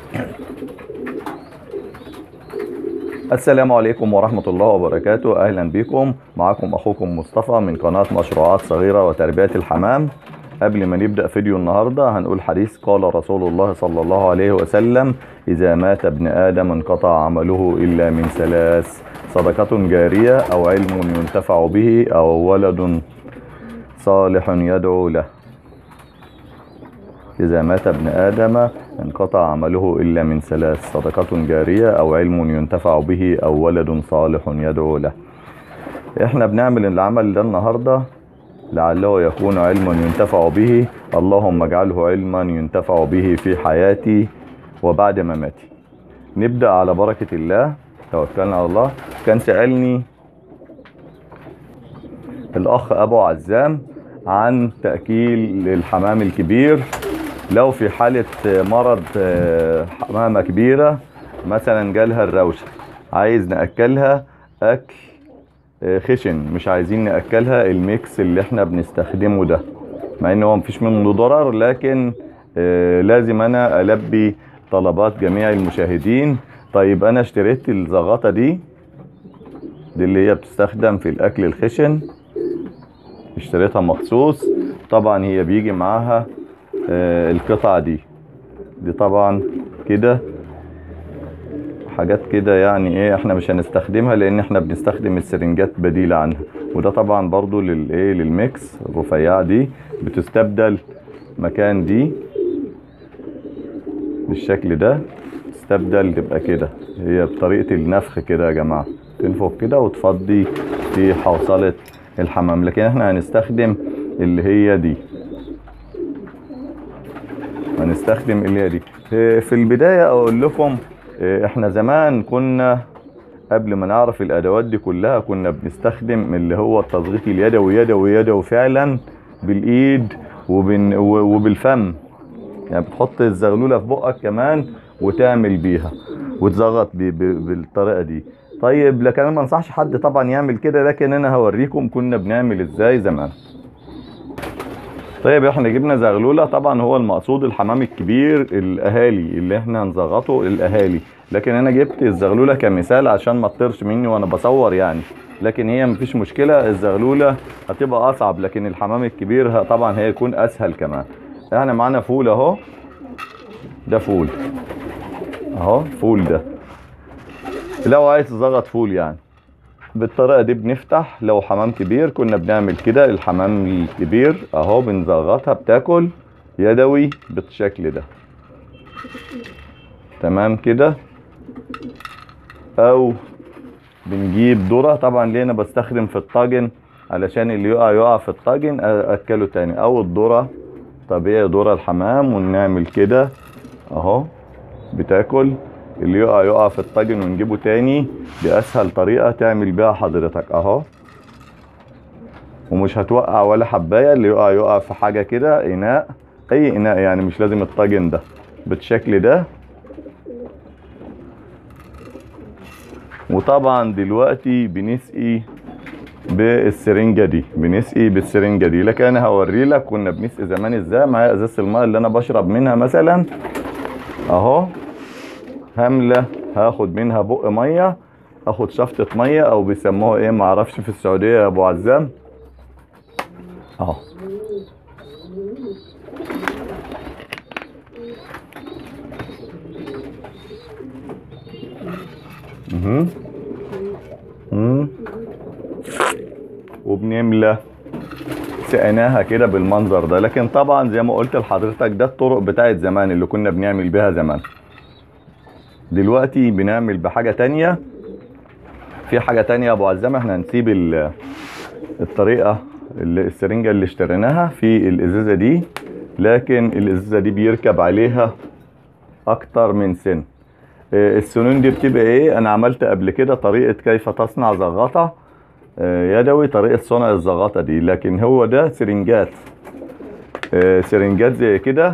السلام عليكم ورحمة الله وبركاته أهلا بكم معكم أخوكم مصطفى من قناة مشروعات صغيرة وتربية الحمام قبل ما نبدأ فيديو النهاردة هنقول حديث قال رسول الله صلى الله عليه وسلم إذا مات ابن آدم انقطع عمله إلا من ثلاث صدقة جارية أو علم ينتفع به أو ولد صالح يدعو له إذا مات ابن آدم انقطع عمله إلا من ثلاث صدقة جارية أو علم ينتفع به أو ولد صالح يدعو له إحنا بنعمل العمل ده النهاردة لعله يكون علما ينتفع به اللهم اجعله علما ينتفع به في حياتي وبعد مماتي نبدأ على بركة الله توكلنا على الله كان سألني الأخ أبو عزام عن تأكيل الحمام الكبير لو في حالة مرض حمامة كبيرة مثلا جالها الروشة عايز نأكلها أكل خشن مش عايزين نأكلها الميكس اللي احنا بنستخدمه ده مع ان هو مفيش منه ضرر لكن لازم انا البي طلبات جميع المشاهدين طيب انا اشتريت الزغطة دي دي اللي هي بتستخدم في الاكل الخشن اشتريتها مخصوص طبعا هي بيجي معاها القطعة دي دي طبعا كده حاجات كده يعني ايه احنا مش هنستخدمها لان احنا بنستخدم السرنجات بديلة عنها وده طبعا برضو للايه للميكس الرفيعة دي بتستبدل مكان دي بالشكل ده تستبدل تبقى كده هي بطريقة النفخ كده يا جماعة تنفخ كده وتفضي في حوصلة الحمام لكن احنا هنستخدم اللي هي دي هنستخدم اللي هي دي في البداية اقول لكم احنا زمان كنا قبل ما نعرف الادوات دي كلها كنا بنستخدم اللي هو التضغيط اليدوي يدوي يدوي فعلا بالايد وبن وبالفم يعني بتحط الزغلوله في بقك كمان وتعمل بيها وتزغط بي بي بالطريقه دي طيب لكن انا ما انصحش حد طبعا يعمل كده لكن انا هوريكم كنا بنعمل ازاي زمان طيب احنا جبنا زغلوله طبعا هو المقصود الحمام الكبير الاهالي اللي احنا هنزغطه الاهالي لكن انا جبت الزغلوله كمثال عشان ما تطيرش مني وانا بصور يعني لكن هي مفيش مشكله الزغلوله هتبقى اصعب لكن الحمام الكبير طبعا هيكون اسهل كمان احنا معانا فول اهو ده فول اهو فول ده لو عايز تزغط فول يعني بالطريقه دي بنفتح لو حمام كبير كنا بنعمل كده الحمام الكبير اهو بنزغطها بتاكل يدوي بالشكل ده تمام كده او بنجيب ذره طبعا ليه انا بستخدم في الطاجن علشان اللي يقع يقع في الطاجن اكله تاني او الذره طبيعي ذره الحمام ونعمل كده اهو بتاكل اللي يقع يقع في الطاجن ونجيبه تاني دي اسهل طريقة تعمل بيها حضرتك اهو ومش هتوقع ولا حباية اللي يقع يقع في حاجة كده اناء اي اناء يعني مش لازم الطاجن ده بالشكل ده وطبعا دلوقتي بنسقي بالسرنجة دي بنسقي بالسرنجة دي لكن انا هوري لك كنا بنسقي زمان ازاي معايا ازازة الماء اللي انا بشرب منها مثلا اهو هملة هاخد منها بق مية اخد شفطة مية او بيسموها ايه معرفش في السعودية يا ابو عزام اهو اها اها وبنملى سقناها كده بالمنظر ده لكن طبعا زي ما قلت لحضرتك ده الطرق بتاعت زمان اللي كنا بنعمل بيها زمان دلوقتي بنعمل بحاجة تانية في حاجة تانية يا ابو عزام احنا هنسيب الطريقة اللي السرنجة اللي اشتريناها في الازازة دي لكن الازازة دي بيركب عليها اكتر من سن السنون دي بتبقى ايه انا عملت قبل كده طريقة كيف تصنع زغطة يدوي طريقة صنع الزغطة دي لكن هو ده سرنجات سرنجات زي كده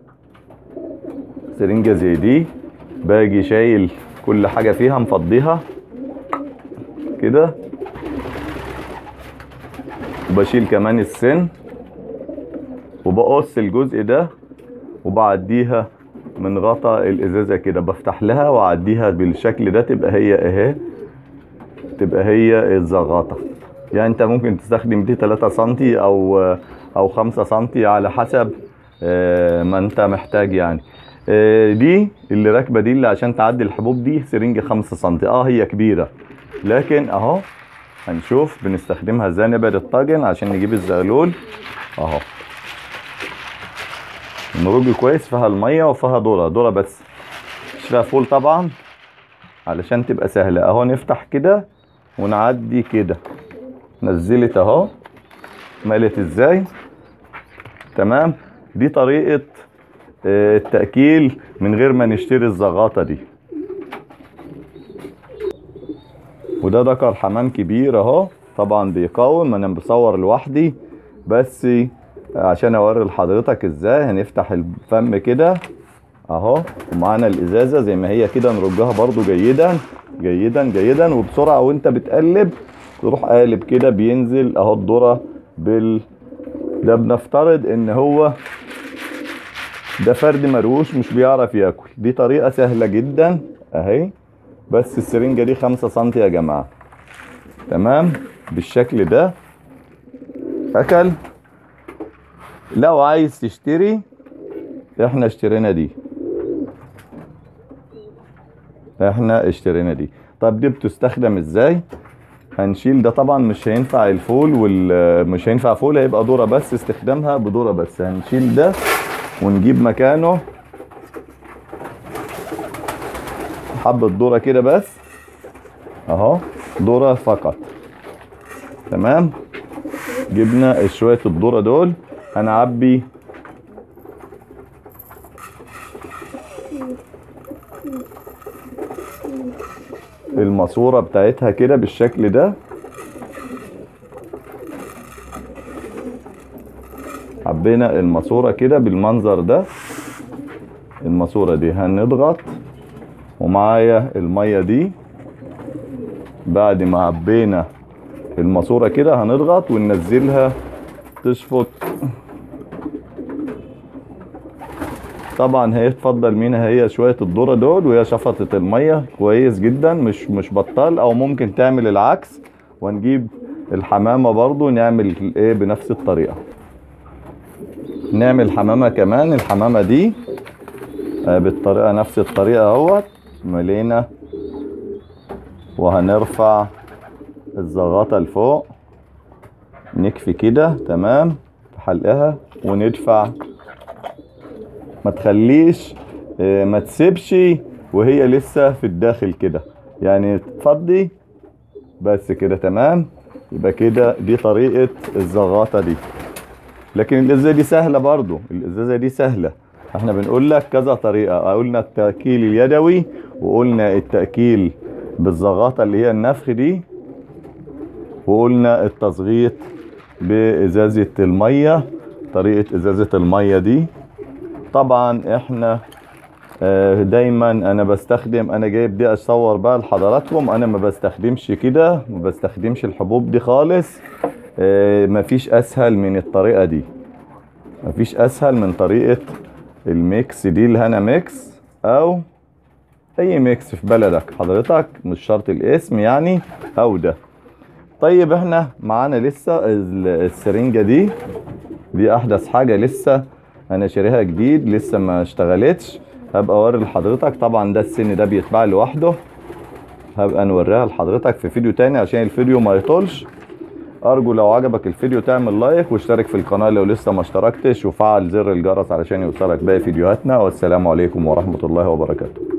سرنجة زي دي باجي شايل كل حاجة فيها مفضيها كده وبشيل كمان السن وبقص الجزء ده وبعديها من غطا الازازه كده بفتح لها واعديها بالشكل ده تبقى هي اهي تبقى هي الزغاطه يعني انت ممكن تستخدم دي 3 سنتي او او 5 سنتي على حسب آه، ما انت محتاج يعني آه، دي اللي راكبه دي اللي عشان تعدي الحبوب دي سرنجه 5 سنتي اه هي كبيره لكن اهو هنشوف بنستخدمها ازاي نبعد الطاجن عشان نجيب الزغلول اهو نرج كويس فيها الميه وفيها ذره ذره بس مش فيها فول طبعا علشان تبقى سهله اهو نفتح كده ونعدي كده نزلت اهو ملت ازاي تمام دي طريقه آه، التأكيل من غير ما نشتري الزغاطة دي وده ذكر حمام كبير اهو طبعا بيقاوم انا بصور لوحدي بس عشان اوري لحضرتك ازاي هنفتح الفم كده اهو ومعانا الازازه زي ما هي كده نرجها برضو جيدا جيدا جيدا وبسرعه وانت بتقلب تروح قالب كده بينزل اهو الذره بال ده بنفترض ان هو ده فرد مروش مش بيعرف ياكل دي طريقه سهله جدا اهي بس السرنجه دي خمسة سنتي يا جماعه تمام بالشكل ده اكل لو عايز تشتري احنا اشترينا دي احنا اشترينا دي طب دي بتستخدم ازاي هنشيل ده طبعا مش هينفع الفول وال مش هينفع فول هيبقى ذره بس استخدامها بذره بس هنشيل ده ونجيب مكانه حبة ذرة كده بس اهو ذرة فقط تمام جبنا شوية الذرة دول هنعبي الماسورة بتاعتها كده بالشكل ده حبينا الماسورة كده بالمنظر ده الماسورة دي هنضغط ومعايا المية دي بعد ما عبينا الماسورة كده هنضغط وننزلها تشفط طبعا هي تفضل منها هي شوية الذرة دول وهي شفطت المية كويس جدا مش مش بطال او ممكن تعمل العكس ونجيب الحمامة برضو نعمل ايه بنفس الطريقة نعمل حمامة كمان الحمامة دي آه، بالطريقة نفس الطريقة اهوت ملينا وهنرفع الزغاطة لفوق نكفي كده تمام حلقها وندفع ما تخليش آه، ما تسيبش وهي لسه في الداخل كده يعني تفضي بس كده تمام يبقى كده دي طريقة الزغاطة دي لكن الازازة دي سهلة برضو الازازة دي سهلة احنا بنقول لك كذا طريقة قلنا التأكيل اليدوي وقلنا التأكيل بالزغاطة اللي هي النفخ دي وقلنا التصغيط بإزازة المية طريقة إزازة المية دي طبعا احنا آه، دايما انا بستخدم انا جايب دي اصور بقى لحضراتكم انا ما بستخدمش كده ما بستخدمش الحبوب دي خالص آه، مفيش اسهل من الطريقة دي مفيش اسهل من طريقة الميكس دي الهنا ميكس او اي ميكس في بلدك حضرتك مش شرط الاسم يعني او ده طيب احنا معانا لسه ال- السرنجة دي دي احدث حاجة لسه انا شاريها جديد لسه ما اشتغلتش هبقى اوري لحضرتك طبعا ده السن ده بيتباع لوحده هبقى نوريها لحضرتك في فيديو تاني عشان الفيديو ما يطولش ارجو لو عجبك الفيديو تعمل لايك واشترك في القناة لو لسه ما اشتركتش وفعل زر الجرس علشان يوصلك باقي فيديوهاتنا والسلام عليكم ورحمة الله وبركاته